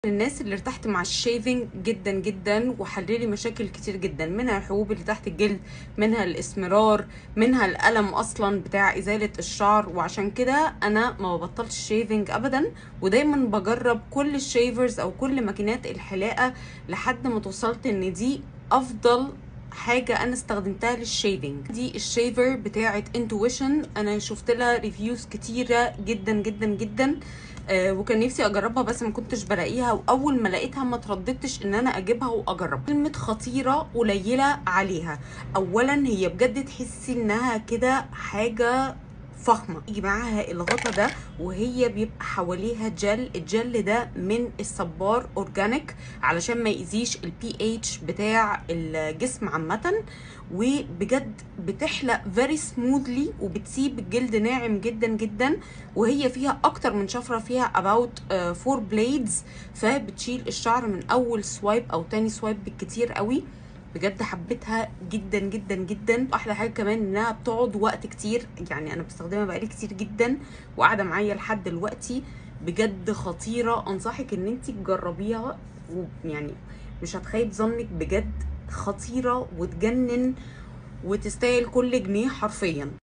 الناس اللي ارتحت مع الشيفنج جدا جدا وحللي مشاكل كتير جدا منها الحبوب اللي تحت الجلد منها الاسمرار منها الالم اصلا بتاع ازاله الشعر وعشان كده انا ما ببطلش شيفنج ابدا ودايما بجرب كل الشيفرز او كل ماكينات الحلاقه لحد ما توصلت ان دي افضل حاجة أنا استخدمتها للشيفنج دي الشيفر بتاعة انتويشن أنا شفت لها ريفيوز كتيرة جدا جدا جدا آه وكان نفسي أجربها بس ما كنتش بلاقيها وأول ما لقيتها ما ترددتش إن أنا أجيبها وأجربها كلمة خطيرة قليلة عليها أولا هي بجد تحسي إنها كده حاجة فخمه يجي معاها الغطا ده وهي بيبقى حواليها جل الجل ده من الصبار اورجانيك علشان ما يأذيش البي اتش بتاع الجسم عامه وبجد بتحلق فيري سموذلي وبتسيب الجلد ناعم جدا جدا وهي فيها اكتر من شفره فيها about 4 بليدز فبتشيل الشعر من اول سوايب او تاني سوايب بالكتير قوي بجد حبيتها جدا جدا جدا واحلى حاجه كمان انها بتقعد وقت كتير يعني انا بستخدمها بقالي كتير جدا وقاعده معايا لحد دلوقتي بجد خطيره انصحك ان انت تجربيها ويعني مش هتخيب ظنك بجد خطيره وتجنن وتستاهل كل جنيه حرفيا